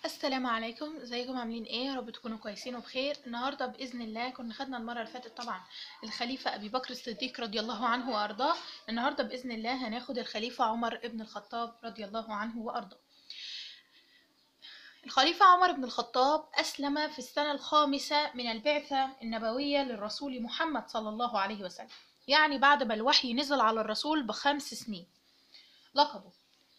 السلام عليكم ازيكم عاملين ايه يا رب تكونوا كويسين وبخير النهارده باذن الله كنا خدنا المره اللي فاتت طبعا الخليفه ابي بكر الصديق رضي الله عنه وارضاه النهارده باذن الله هناخد الخليفه عمر ابن الخطاب رضي الله عنه وارضاه الخليفة عمر بن الخطاب أسلم في السنة الخامسة من البعثة النبوية للرسول محمد صلى الله عليه وسلم يعني بعد ما الوحي نزل على الرسول بخمس سنين لقبه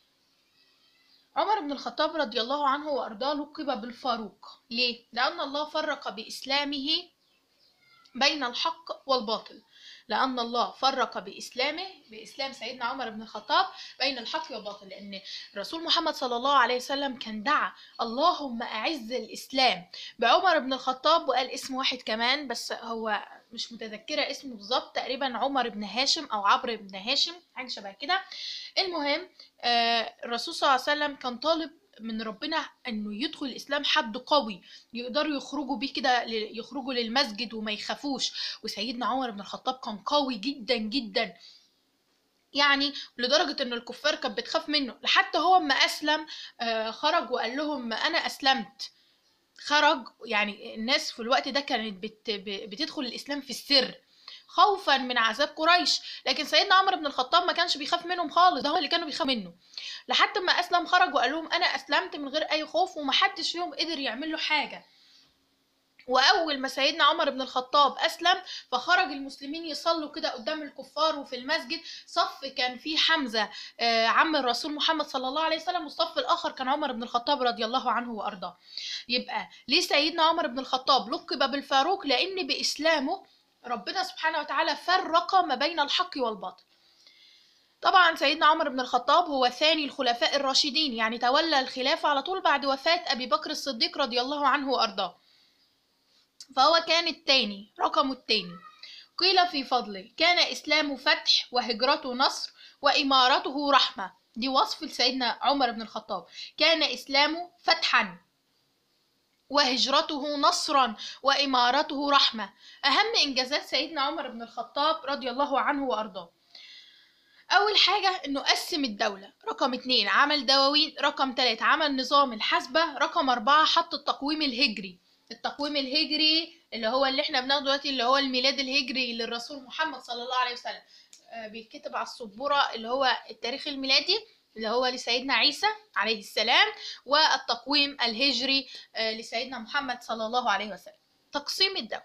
عمر بن الخطاب رضي الله عنه وأرضاه لقب بالفاروق ليه؟ لأن الله فرق بإسلامه بين الحق والباطل لأن الله فرق بإسلامه بإسلام سيدنا عمر بن الخطاب بين الحق والباطل لأن الرسول محمد صلى الله عليه وسلم كان دعا اللهم أعز الإسلام بعمر بن الخطاب وقال اسم واحد كمان بس هو مش متذكرة اسمه بالظبط تقريبا عمر بن هاشم أو عمرو بن هاشم حاجة شبه كده المهم آه الرسول صلى الله عليه وسلم كان طالب من ربنا انه يدخل الاسلام حد قوي يقدروا يخرجوا بيه كده يخرجوا للمسجد وما يخافوش وسيدنا عمر بن الخطاب كان قوي جدا جدا يعني لدرجة ان الكفار كانت بتخاف منه لحتى هو اما اسلم آه خرج وقال لهم انا اسلمت خرج يعني الناس في الوقت ده كانت بت بتدخل الاسلام في السر خوفا من عذاب قريش لكن سيدنا عمر بن الخطاب ما كانش بيخاف منهم خالص ده هو اللي كانوا بيخاف منه لحد ما اسلم خرج وقال لهم انا اسلمت من غير اي خوف ومحدش فيهم قدر يعمل له حاجه واول ما سيدنا عمر بن الخطاب اسلم فخرج المسلمين يصلوا كده قدام الكفار وفي المسجد صف كان فيه حمزه عم الرسول محمد صلى الله عليه وسلم والصف الاخر كان عمر بن الخطاب رضي الله عنه وارضاه يبقى ليه سيدنا عمر بن الخطاب لقب بالفاروق لان باسلامه ربنا سبحانه وتعالى فرق ما بين الحق والباطل طبعا سيدنا عمر بن الخطاب هو ثاني الخلفاء الراشدين يعني تولى الخلافة على طول بعد وفاة أبي بكر الصديق رضي الله عنه وأرضاه فهو كان الثاني رقمه الثاني قيل في فضله كان إسلامه فتح وهجرته نصر وإمارته رحمة دي وصف لسيدنا عمر بن الخطاب كان إسلامه فتحا وهجرته نصرا وإمارته رحمة أهم إنجازات سيدنا عمر بن الخطاب رضي الله عنه وأرضاه أول حاجة إنه قسم الدولة رقم اتنين عمل دواوين رقم تلاتة عمل نظام الحسبة رقم أربعة حط التقويم الهجري التقويم الهجري اللي هو اللي احنا بناخده دلوقتي اللي هو الميلاد الهجري للرسول محمد صلى الله عليه وسلم بيتكتب على السبورة اللي هو التاريخ الميلادي اللي هو لسيدنا عيسى عليه السلام والتقويم الهجري لسيدنا محمد صلى الله عليه وسلم تقسيم الدولة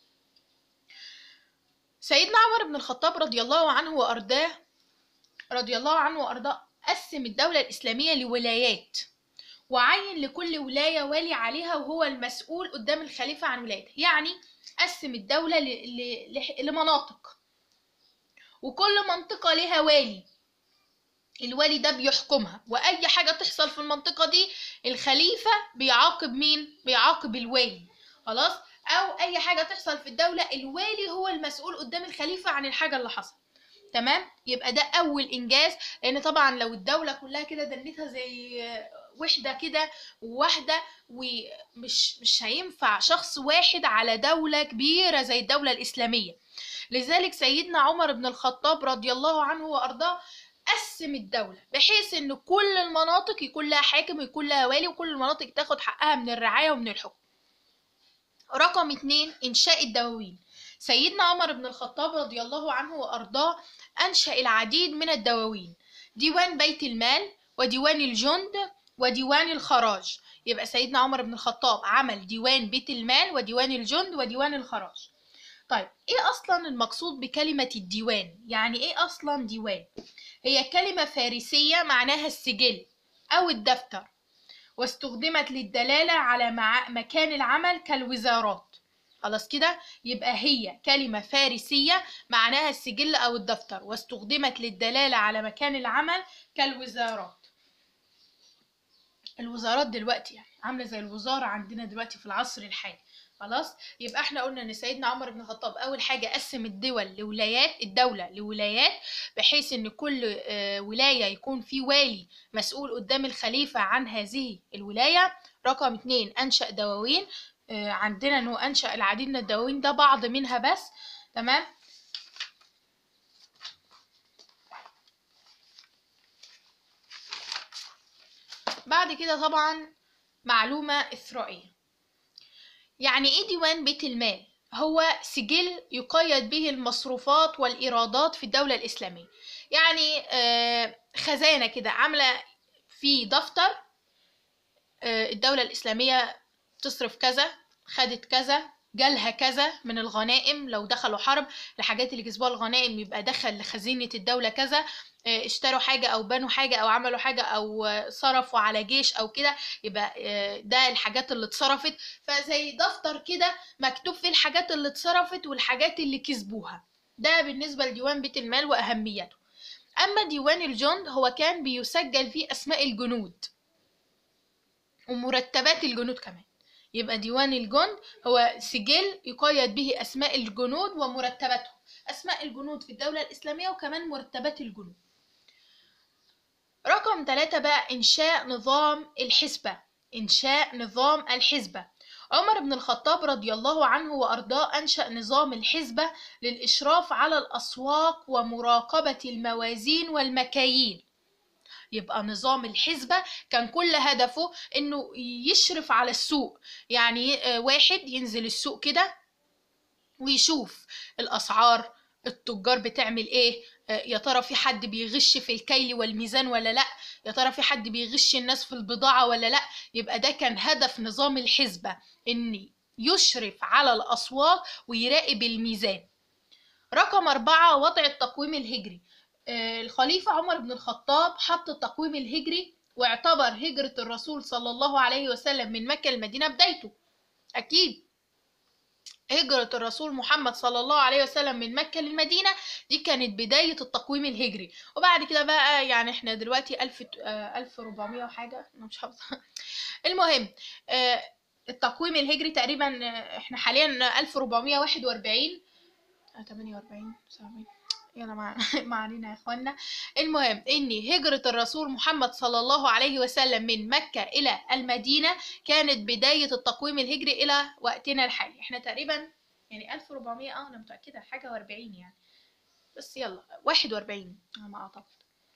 سيدنا عمر بن الخطاب رضي الله عنه وأرضاه رضي الله عنه وأرضاه قسم الدولة الإسلامية لولايات وعين لكل ولاية والي عليها وهو المسؤول قدام الخليفة عن ولايته يعني قسم الدولة لمناطق وكل منطقة لها والي الوالي ده بيحكمها واي حاجه تحصل في المنطقه دي الخليفه بيعاقب مين بيعاقب الوالي خلاص او اي حاجه تحصل في الدوله الوالي هو المسؤول قدام الخليفه عن الحاجه اللي حصلت تمام يبقى ده اول انجاز لان طبعا لو الدوله كلها كده دنيتها زي وحده كده وواحده ومش مش هينفع شخص واحد على دوله كبيره زي الدوله الاسلاميه لذلك سيدنا عمر بن الخطاب رضي الله عنه وارضاه قسم الدولة بحيث ان كل المناطق يكون لها حاكم ويكون لها والي وكل المناطق تاخد حقها من الرعاية ومن الحكم رقم اتنين انشاء الدواوين سيدنا عمر بن الخطاب رضي الله عنه وارضاه انشأ العديد من الدواوين ديوان بيت المال وديوان الجند وديوان الخراج يبقى سيدنا عمر بن الخطاب عمل ديوان بيت المال وديوان الجند وديوان الخراج طيب ايه اصلا المقصود بكلمة الديوان يعني ايه اصلا ديوان هي كلمة فارسية معناها السجل او الدفتر واستخدمت للدلالة على مع... مكان العمل كالوزارات خلاص كده يبقى هي كلمة فارسية معناها السجل او الدفتر واستخدمت للدلالة على مكان العمل كالوزارات الوزارات دلوقتي يعني عاملة زي الوزارة عندنا دلوقتي في العصر الحالي خلاص يبقى احنا قلنا ان سيدنا عمر بن الخطاب اول حاجه قسم الدول لولايات الدوله لولايات بحيث ان كل ولايه يكون في والي مسؤول قدام الخليفه عن هذه الولايه رقم اتنين انشا دواوين عندنا انه انشا العديد من الدواوين ده بعض منها بس تمام بعد كده طبعا معلومة إثرائية يعني إيه ديوان بيت المال؟ هو سجل يقيد به المصروفات والإيرادات في الدولة الإسلامية يعني آه، خزانة كده عاملة في دفتر آه، الدولة الإسلامية تصرف كذا خدت كذا جالها كذا من الغنائم لو دخلوا حرب الحاجات اللي كسبوها الغنائم يبقى دخل لخزينة الدولة كذا آه، اشتروا حاجة أو بنوا حاجة أو عملوا حاجة أو آه، صرفوا على جيش أو كده يبقى آه، ده الحاجات اللي اتصرفت فزي دفتر كده مكتوب فيه الحاجات اللي اتصرفت والحاجات اللي كسبوها ده بالنسبة لديوان بيت المال وأهميته أما ديوان الجند هو كان بيسجل فيه أسماء الجنود ومرتبات الجنود كمان يبقى ديوان الجند هو سجل يقيد به أسماء الجنود ومرتباتهم أسماء الجنود في الدولة الإسلامية وكمان مرتبات الجنود رقم ثلاثة بقى إنشاء نظام الحسبة إنشاء نظام الحسبة عمر بن الخطاب رضي الله عنه وأرضاه أنشأ نظام الحسبة للإشراف على الأسواق ومراقبة الموازين والمكاييل يبقى نظام الحسبة كان كل هدفه انه يشرف على السوق يعني آه، واحد ينزل السوق كده ويشوف الاسعار التجار بتعمل ايه آه، يا ترى في حد بيغش في الكيل والميزان ولا لا يا ترى في حد بيغش الناس في البضاعة ولا لا يبقى ده كان هدف نظام الحسبة ان يشرف على الاسواق ويراقب الميزان رقم أربعة وضع التقويم الهجري آه، الخليفة عمر بن الخطاب حط التقويم الهجري واعتبر هجرة الرسول صلى الله عليه وسلم من مكة المدينة بدايته أكيد هجرة الرسول محمد صلى الله عليه وسلم من مكة للمدينة دي كانت بداية التقويم الهجري وبعد كده بقى يعني احنا دلوقتي ألف ألف ربعمية وحاجة أنا مش حافظة المهم آه، التقويم الهجري تقريبا آه، احنا حاليا ألف ربعمية واحد وأربعين تمانية وأربعين سبعين يلا مع ما علينا يا اخوانا المهم ان هجرة الرسول محمد صلى الله عليه وسلم من مكة الى المدينة كانت بداية التقويم الهجري الى وقتنا الحالي احنا تقريبا يعني 1400 اه انا متأكدة حاجة و40 يعني بس يلا 41 على ما اعتقد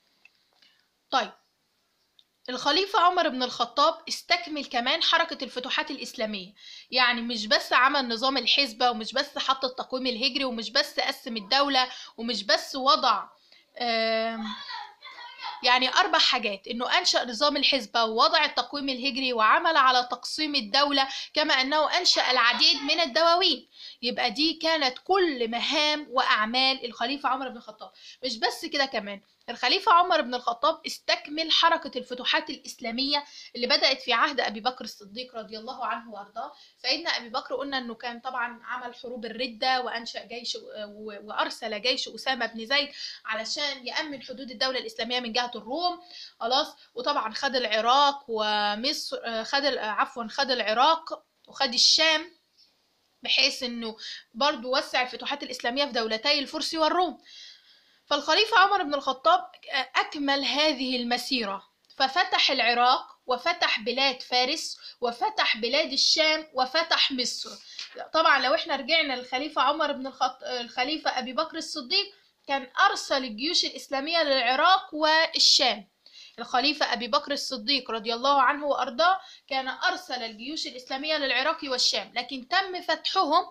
طيب الخليفة عمر بن الخطاب استكمل كمان حركة الفتوحات الإسلامية يعني مش بس عمل نظام الحزبة ومش بس حط التقويم الهجري ومش بس قسم الدولة ومش بس وضع آم، يعني أربع حاجات إنه أنشأ نظام الحزبة ووضع التقويم الهجري وعمل على تقسيم الدولة كما أنه أنشأ العديد من الدواوين يبقى دي كانت كل مهام وأعمال الخليفة عمر بن الخطاب مش بس كده كمان الخليفة عمر بن الخطاب استكمل حركة الفتوحات الإسلامية اللي بدأت في عهد أبي بكر الصديق رضي الله عنه وأرضاه سيدنا أبي بكر قلنا أنه كان طبعا عمل حروب الردة وأنشأ جيش و- وأرسل جيش أسامة بن زيد علشان يأمن حدود الدولة الإسلامية من جهة الروم خلاص وطبعا خد العراق ومصر آه، خد ال- آه، عفوا خد العراق وخد الشام بحيث انه برضو وسع الفتوحات الإسلامية في دولتي الفرس والروم فالخليفة عمر بن الخطاب أكمل هذه المسيرة ففتح العراق وفتح بلاد فارس وفتح بلاد الشام وفتح مصر طبعا لو احنا رجعنا للخليفة عمر بن الخط... الخليفة أبي بكر الصديق كان أرسل الجيوش الإسلامية للعراق والشام الخليفة أبي بكر الصديق رضي الله عنه وأرضاه كان أرسل الجيوش الإسلامية للعراق والشام لكن تم فتحهم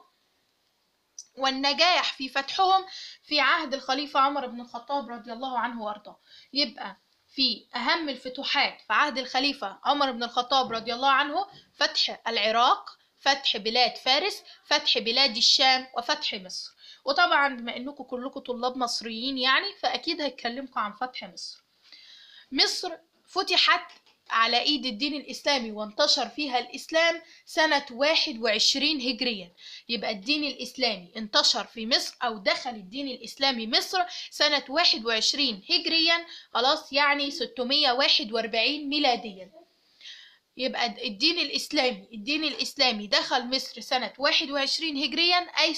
والنجاح في فتحهم في عهد الخليفة عمر بن الخطاب رضي الله عنه وأرضاه يبقى في أهم الفتوحات في عهد الخليفة عمر بن الخطاب رضي الله عنه فتح العراق فتح بلاد فارس فتح بلاد الشام وفتح مصر وطبعا بما انكم كلكم طلاب مصريين يعني فاكيد هيتكلمكم عن فتح مصر مصر فتحت على ايد الدين الاسلامي وانتشر فيها الاسلام سنة 21 هجريا يبقى الدين الاسلامي انتشر في مصر او دخل الدين الاسلامي مصر سنة 21 هجريا خلاص يعني 641 ميلاديا يبقى الدين الإسلامي الدين الإسلامي دخل مصر سنة 21 هجريا أي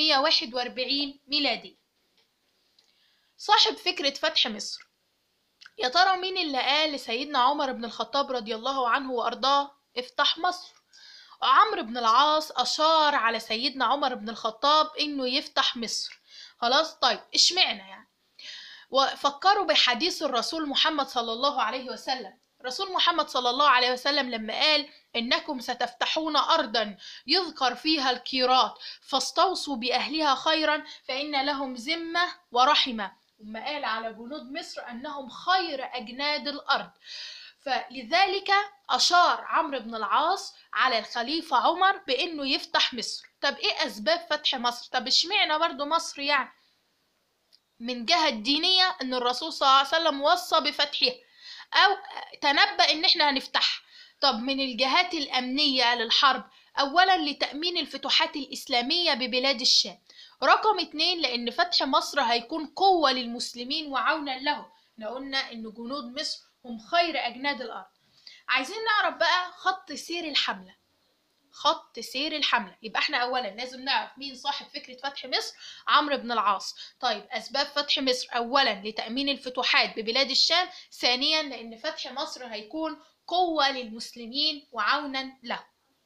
641 ميلادي صاحب فكرة فتح مصر يا ترى مين اللي قال لسيدنا عمر بن الخطاب رضي الله عنه وأرضاه افتح مصر عمرو بن العاص أشار على سيدنا عمر بن الخطاب إنه يفتح مصر خلاص طيب اشمعنى يعني وفكروا بحديث الرسول محمد صلى الله عليه وسلم رسول محمد صلى الله عليه وسلم لما قال إنكم ستفتحون أرضا يذكر فيها الكيرات فاستوصوا بأهلها خيرا فإن لهم ذمة ورحمة ثم قال على جنود مصر أنهم خير أجناد الأرض فلذلك أشار عمرو بن العاص على الخليفة عمر بإنه يفتح مصر طب إيه أسباب فتح مصر؟ طب اشمعنى برضو مصر يعني؟ من جهة الدينية إن الرسول صلى الله عليه وسلم وصى بفتحها أو تنبأ إن إحنا هنفتحها طب من الجهات الأمنية للحرب أولا لتأمين الفتوحات الإسلامية ببلاد الشام رقم اتنين لأن فتح مصر هيكون قوة للمسلمين وعونا لهم احنا قلنا إن جنود مصر هم خير أجناد الأرض عايزين نعرف بقى خط سير الحملة خط سير الحملة يبقى احنا أولا لازم نعرف مين صاحب فكرة فتح مصر عمرو بن العاص طيب أسباب فتح مصر أولا لتأمين الفتوحات ببلاد الشام ثانيا لأن فتح مصر هيكون قوة للمسلمين وعونا لهم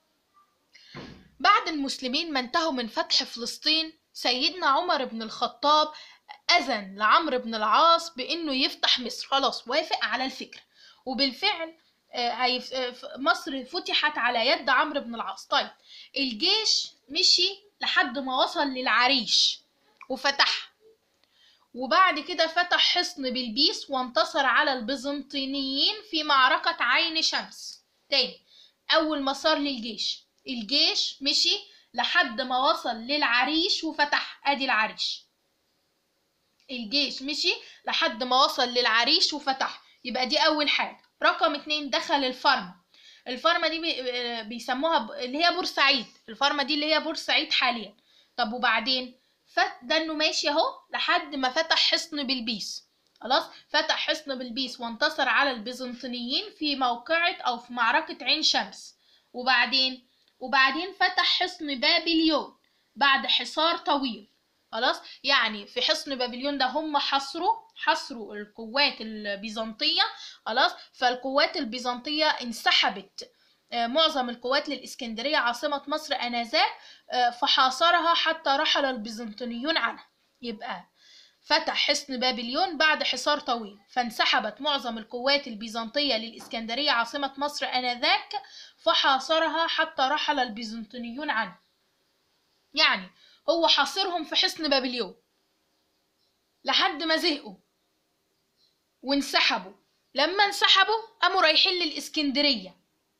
بعد المسلمين ما انتهوا من فتح فلسطين سيدنا عمر بن الخطاب أذن لعمرو بن العاص بإنه يفتح مصر خلاص وافق على الفكرة وبالفعل مصر فتحت على يد عمرو بن العاص طيب الجيش مشي لحد ما وصل للعريش وفتح وبعد كده فتح حصن بلبيس وانتصر على البيزنطيين في معركة عين شمس تاني أول مسار للجيش الجيش مشي لحد ما وصل للعريش وفتح ادي العريش الجيش مشي لحد ما وصل للعريش وفتح يبقى دي اول حاجه رقم اتنين دخل الفرمة الفرمة دي بيسموها اللي هي بورسعيد الفرمة دي اللي هي بورسعيد حاليا طب وبعدين فت ده انه ماشي اهو لحد ما فتح حصن بلبيس خلاص فتح حصن بلبيس وانتصر على البيزنطيين في موقعة او في معركة عين شمس وبعدين وبعدين فتح حصن بابليون بعد حصار طويل خلاص يعني في حصن بابليون ده هم حصروا حصروا القوات البيزنطية خلاص فالقوات البيزنطية انسحبت معظم القوات للإسكندرية عاصمة مصر آنذاك فحاصرها حتى رحل البيزنطيون عنها يبقى فتح حصن بابليون بعد حصار طويل فانسحبت معظم القوات البيزنطية للإسكندرية عاصمة مصر آنذاك فحاصرها حتى رحل البيزنطيون عنه يعني هو حاصرهم في حصن بابليون لحد ما زهقوا وانسحبوا لما انسحبوا قاموا رايحين للإسكندرية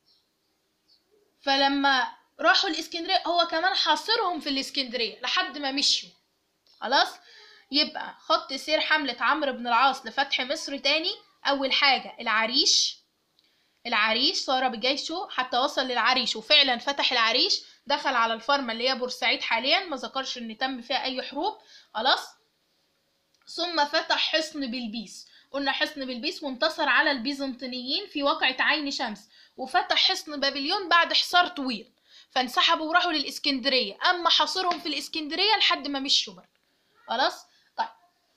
فلما راحوا الإسكندرية هو كمان حاصرهم في الإسكندرية لحد ما مشوا خلاص يبقى خط سير حملة عمرو بن العاص لفتح مصر تاني أول حاجة العريش العريش صار بجيشه حتى وصل للعريش وفعلا فتح العريش دخل على الفرمة اللي هي بورسعيد حاليا ما ذكرش ان تم فيها اي حروب خلاص ثم فتح حصن بلبيس قلنا حصن بلبيس وانتصر على البيزنطيين في واقعة عين شمس وفتح حصن بابليون بعد حصار طويل فانسحبوا وراحوا للإسكندرية أما حاصرهم في الإسكندرية لحد ما مشوا برضه خلاص طيب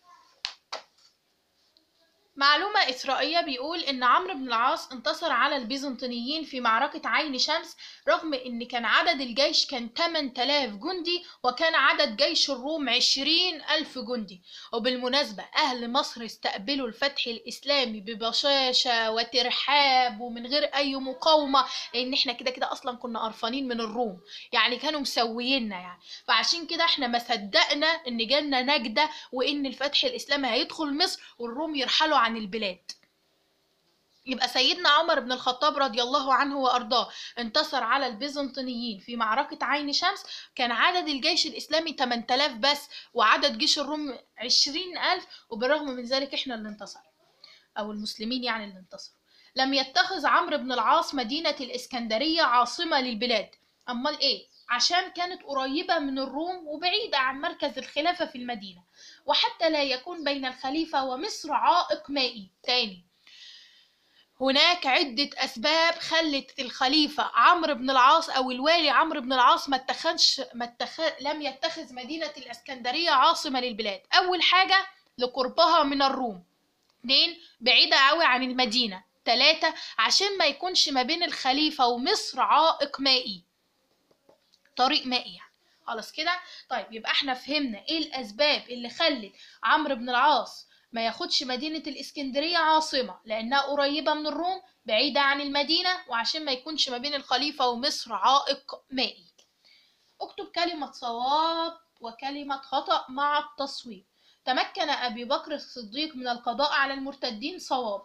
معلومة إسرائيلية بيقول إن عمرو بن العاص انتصر على البيزنطيين في معركة عين شمس رغم إن كان عدد الجيش كان 8000 جندي وكان عدد جيش الروم 20 ألف جندي وبالمناسبة أهل مصر استقبلوا الفتح الإسلامي ببشاشة وترحاب ومن غير أي مقاومة لأن إحنا كده كده أصلا كنا قرفانين من الروم يعني كانوا مسوييننا يعني فعشان كده إحنا ما صدقنا إن جالنا نجدة وإن الفتح الإسلامي هيدخل مصر والروم يرحلوا عن البلاد يبقى سيدنا عمر بن الخطاب رضي الله عنه وأرضاه انتصر على البيزنطيين في معركة عين شمس كان عدد الجيش الإسلامي 8000 بس وعدد جيش الروم 20000 وبالرغم من ذلك احنا اللي انتصر أو المسلمين يعني اللي انتصروا لم يتخذ عمرو بن العاص مدينة الإسكندرية عاصمة للبلاد أمال إيه؟ عشان كانت قريبة من الروم وبعيدة عن مركز الخلافة في المدينة وحتى لا يكون بين الخليفة ومصر عائق مائي تاني هناك عدة أسباب خلت الخليفة عمرو بن العاص أو الوالي عمرو بن العاص ما اتخذش ما اتخذ لم يتخذ مدينة الإسكندرية عاصمة للبلاد أول حاجة لقربها من الروم اتنين بعيدة أوي عن المدينة تلاتة عشان ما يكونش ما بين الخليفة ومصر عائق مائي طريق مائي يعني. خلاص كده طيب يبقى احنا فهمنا ايه الاسباب اللي خلت عمرو بن العاص ما ياخدش مدينة الإسكندرية عاصمة لأنها قريبة من الروم بعيدة عن المدينة وعشان ما يكونش ما بين الخليفة ومصر عائق مائي اكتب كلمة صواب وكلمة خطأ مع التصويب تمكن أبي بكر الصديق من القضاء على المرتدين صواب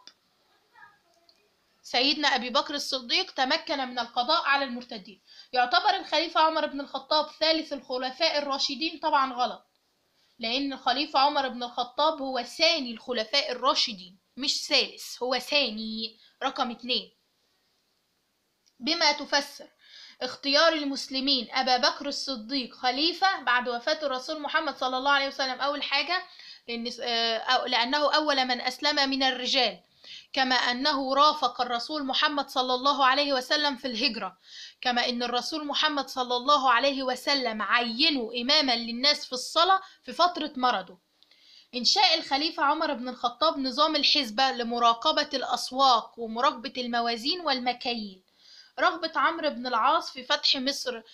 سيدنا أبي بكر الصديق تمكن من القضاء على المرتدين يعتبر الخليفة عمر بن الخطاب ثالث الخلفاء الراشدين طبعا غلط لأن الخليفة عمر بن الخطاب هو ثاني الخلفاء الراشدين مش ثالث هو ثاني رقم اتنين بما تفسر اختيار المسلمين أبا بكر الصديق خليفة بعد وفاة الرسول محمد صلى الله عليه وسلم أول حاجة لأن لأنه أول من أسلم من الرجال كما أنه رافق الرسول محمد صلى الله عليه وسلم في الهجرة كما أن الرسول محمد صلى الله عليه وسلم عينه إماما للناس في الصلاة في فترة مرضه إنشاء الخليفة عمر بن الخطاب نظام الحسبة لمراقبة الأسواق ومراقبة الموازين والمكاييل رغبة عمرو بن العاص في فتح مصر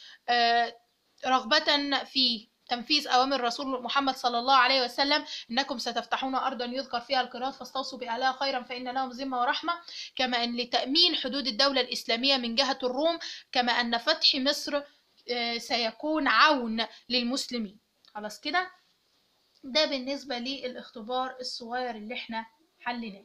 رغبة في تنفيذ أوامر الرسول محمد صلى الله عليه وسلم إنكم ستفتحون أرضا يذكر فيها القراءات فاستوصوا بأهلها خيرا فإن لهم ذمة ورحمة كما أن لتأمين حدود الدولة الإسلامية من جهة الروم كما أن فتح مصر سيكون عون للمسلمين خلاص كده ده بالنسبة للاختبار الصغير اللي احنا حليناه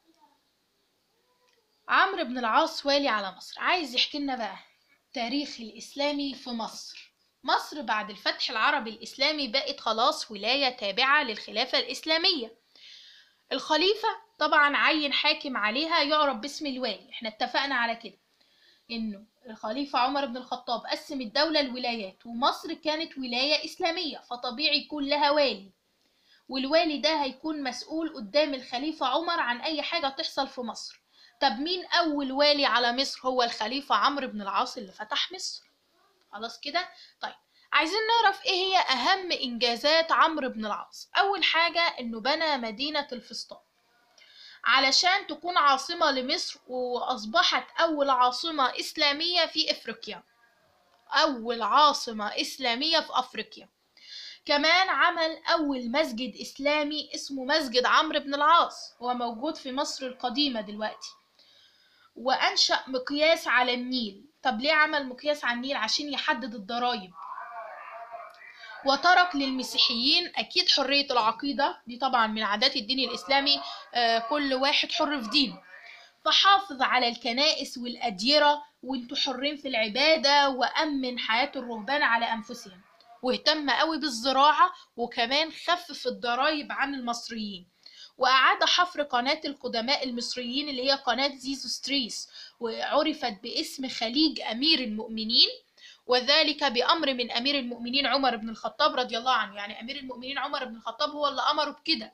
عمرو بن العاص والي على مصر عايز يحكي لنا بقى تاريخ الإسلامي في مصر مصر بعد الفتح العربي الإسلامي بقت خلاص ولاية تابعة للخلافة الإسلامية الخليفة طبعا عين حاكم عليها يعرف باسم الوالي احنا اتفقنا على كده انه الخليفة عمر بن الخطاب قسم الدولة لولايات ومصر كانت ولاية إسلامية فطبيعي يكون لها والي والوالي ده هيكون مسؤول قدام الخليفة عمر عن أي حاجة تحصل في مصر طب مين أول والي على مصر هو الخليفة عمرو بن العاص اللي فتح مصر خلاص كده طيب عايزين نعرف ايه هي اهم انجازات عمرو بن العاص اول حاجة انه بنى مدينة الفسطاط علشان تكون عاصمة لمصر واصبحت اول عاصمة اسلامية في افريقيا اول عاصمة اسلامية في افريقيا كمان عمل اول مسجد اسلامي اسمه مسجد عمرو بن العاص هو موجود في مصر القديمة دلوقتي وانشأ مقياس على النيل طب ليه عمل مقياس على النيل عشان يحدد الضرايب وترك للمسيحيين أكيد حرية العقيدة دي طبعا من عادات الدين الإسلامي آه كل واحد حر في دينه فحافظ على الكنائس والأديرة وانتوا حرين في العبادة وأمن حياة الرهبان على أنفسهم واهتم قوي بالزراعة وكمان خفف الضرايب عن المصريين وأعاد حفر قناة القدماء المصريين اللي هي قناة زيزوستريس وعرفت باسم خليج أمير المؤمنين وذلك بأمر من أمير المؤمنين عمر بن الخطاب رضي الله عنه يعني أمير المؤمنين عمر بن الخطاب هو اللي أمره بكده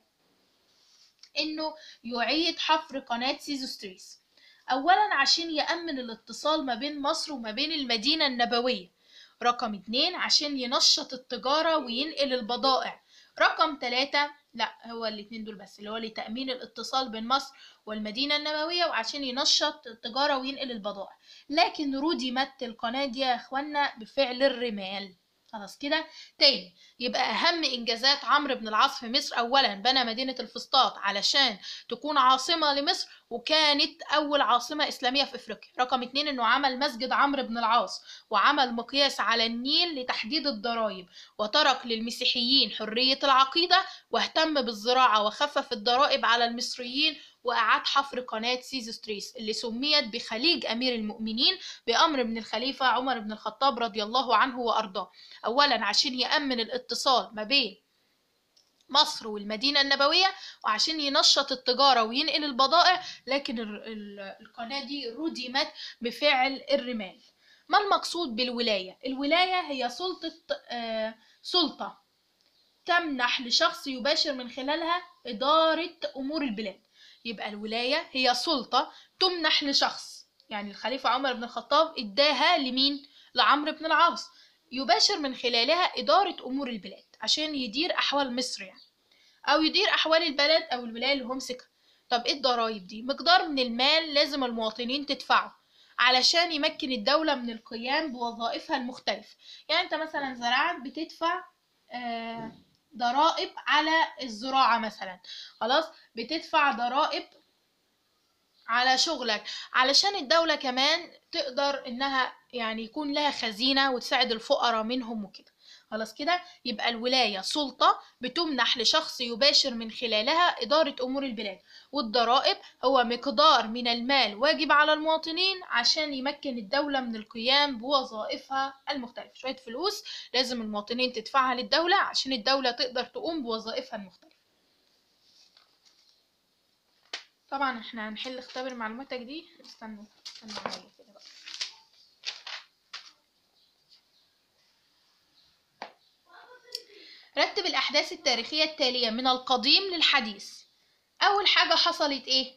إنه يعيد حفر قناة سيزوستريس أولا عشان يأمن الاتصال ما بين مصر وما بين المدينة النبوية رقم اتنين عشان ينشط التجارة وينقل البضائع رقم ثلاثة لا هو الاتنين دول بس اللي هو لتأمين الاتصال بين مصر والمدينة النبوية وعشان ينشط التجارة وينقل البضائع لكن ردمت القناة دي يا اخوانا بفعل الرمال خلاص كده تاني يبقى أهم إنجازات عمرو بن العاص في مصر أولا بنى مدينة الفسطاط علشان تكون عاصمة لمصر وكانت أول عاصمة إسلامية في أفريقيا رقم اتنين إنه عمل مسجد عمرو بن العاص وعمل مقياس على النيل لتحديد الضرائب وترك للمسيحيين حرية العقيدة واهتم بالزراعة وخفف الضرائب على المصريين وأعاد حفر قناة سيزوستريس اللي سميت بخليج أمير المؤمنين بأمر من الخليفة عمر بن الخطاب رضي الله عنه وأرضاه أولا عشان يأمن الاتصال ما بين مصر والمدينة النبوية وعشان ينشط التجارة وينقل البضائع لكن القناة دي ردمت بفعل الرمال ما المقصود بالولاية؟ الولاية هي سلطة آه سلطة تمنح لشخص يباشر من خلالها إدارة أمور البلاد يبقى الولاية هي سلطة تمنح لشخص يعني الخليفة عمر بن الخطاب اداها لمين؟ لعمرو بن العاص يباشر من خلالها إدارة أمور البلاد عشان يدير أحوال مصر يعني أو يدير أحوال البلد أو الولاية اللي هو مسكها طب إيه الضرايب دي؟ مقدار من المال لازم المواطنين تدفعه علشان يمكن الدولة من القيام بوظائفها المختلفة يعني أنت مثلا زراعت بتدفع آه ضرائب على الزراعة مثلا خلاص بتدفع ضرائب على شغلك علشان الدولة كمان تقدر انها يعني يكون لها خزينة وتساعد الفقراء منهم وكده خلاص كده يبقى الولاية سلطة بتمنح لشخص يباشر من خلالها إدارة أمور البلاد والضرائب هو مقدار من المال واجب على المواطنين عشان يمكن الدولة من القيام بوظائفها المختلفة شوية فلوس لازم المواطنين تدفعها للدولة عشان الدولة تقدر تقوم بوظائفها المختلفة طبعا احنا هنحل اختبر معلوماتك دي استنوا استنوا عليا كده بقى رتب الأحداث التاريخية التالية من القديم للحديث أول حاجة حصلت إيه؟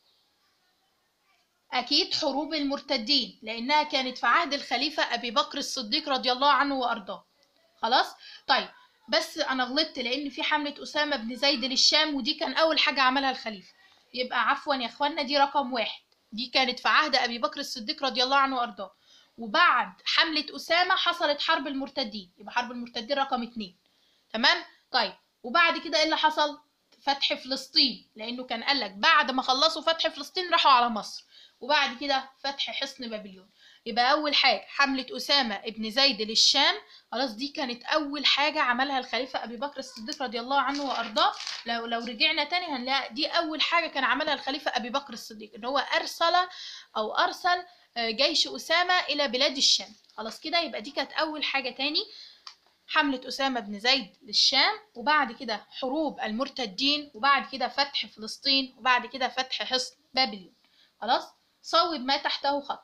أكيد حروب المرتدين لأنها كانت في عهد الخليفة أبي بكر الصديق رضي الله عنه وأرضاه خلاص؟ طيب بس أنا غلطت لأن في حملة أسامة بن زيد للشام ودي كان أول حاجة عملها الخليفة يبقى عفوا يا إخوانا دي رقم واحد دي كانت في عهد أبي بكر الصديق رضي الله عنه وأرضاه وبعد حملة أسامة حصلت حرب المرتدين يبقى حرب المرتدين رقم اتنين تمام طيب وبعد كده ايه اللي حصل فتح فلسطين لانه كان قالك بعد ما خلصوا فتح فلسطين راحوا على مصر وبعد كده فتح حصن بابليون يبقى اول حاجه حمله اسامه ابن زيد للشام خلاص دي كانت اول حاجه عملها الخليفه ابي بكر الصديق رضي الله عنه وارضاه لو لو رجعنا تاني هنلاقي دي اول حاجه كان عملها الخليفه ابي بكر الصديق ان هو ارسل او ارسل جيش اسامه الى بلاد الشام خلاص كده يبقى دي كانت اول حاجه تاني حملة أسامة بن زيد للشام وبعد كده حروب المرتدين وبعد كده فتح فلسطين وبعد كده فتح حصن بابليون خلاص صوب ما تحته خط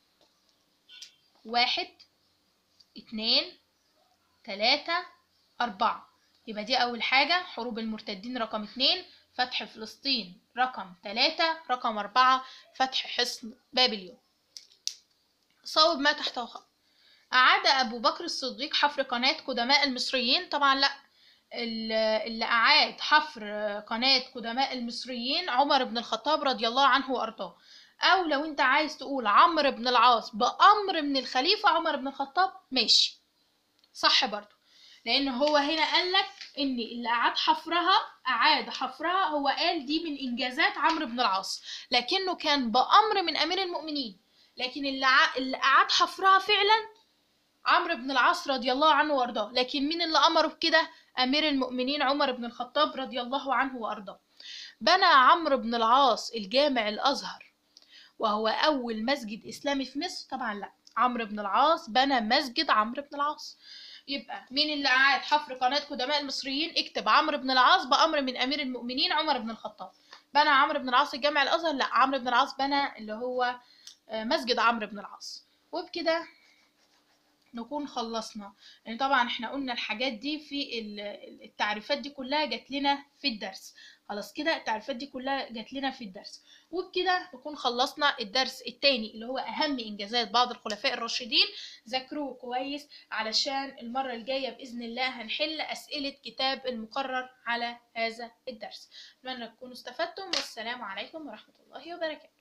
واحد اتنين تلاتة أربعة يبقى دي أول حاجة حروب المرتدين رقم اتنين فتح فلسطين رقم تلاتة رقم أربعة فتح حصن بابليون صوب ما تحته خط أعاد أبو بكر الصديق حفر قناة قدماء المصريين طبعا لأ اللي أعاد حفر قناة قدماء المصريين عمر بن الخطاب رضي الله عنه وأرضاه أو لو أنت عايز تقول عمرو بن العاص بأمر من الخليفة عمر بن الخطاب ماشي صح برضو لأن هو هنا قالك إن اللي أعاد حفرها أعاد حفرها هو قال دي من إنجازات عمرو بن العاص لكنه كان بأمر من أمير المؤمنين لكن اللي اللي أعاد حفرها فعلا عمرو بن العاص رضي الله عنه وارضاه لكن مين اللي امره بكده امير المؤمنين عمر بن الخطاب رضي الله عنه وارضاه بنى عمرو بن العاص الجامع الازهر وهو اول مسجد اسلامي في مصر طبعا لا عمرو بن العاص بنى مسجد عمرو بن العاص يبقى مين اللي قعد حفر قناة قدماء المصريين اكتب عمرو بن العاص بأمر من أمير المؤمنين عمر بن الخطاب بنى عمرو بن العاص الجامع الأزهر لا عمرو بن العاص بنى اللي هو مسجد عمرو بن العاص وبكده نكون خلصنا يعني طبعا احنا قلنا الحاجات دي في التعريفات دي كلها جات لنا في الدرس خلاص كده التعريفات دي كلها جات لنا في الدرس وبكده نكون خلصنا الدرس التاني اللي هو اهم انجازات بعض الخلفاء الراشدين ذاكروه كويس علشان المره الجايه باذن الله هنحل اسئله كتاب المقرر على هذا الدرس اتمنى تكونوا استفدتم والسلام عليكم ورحمه الله وبركاته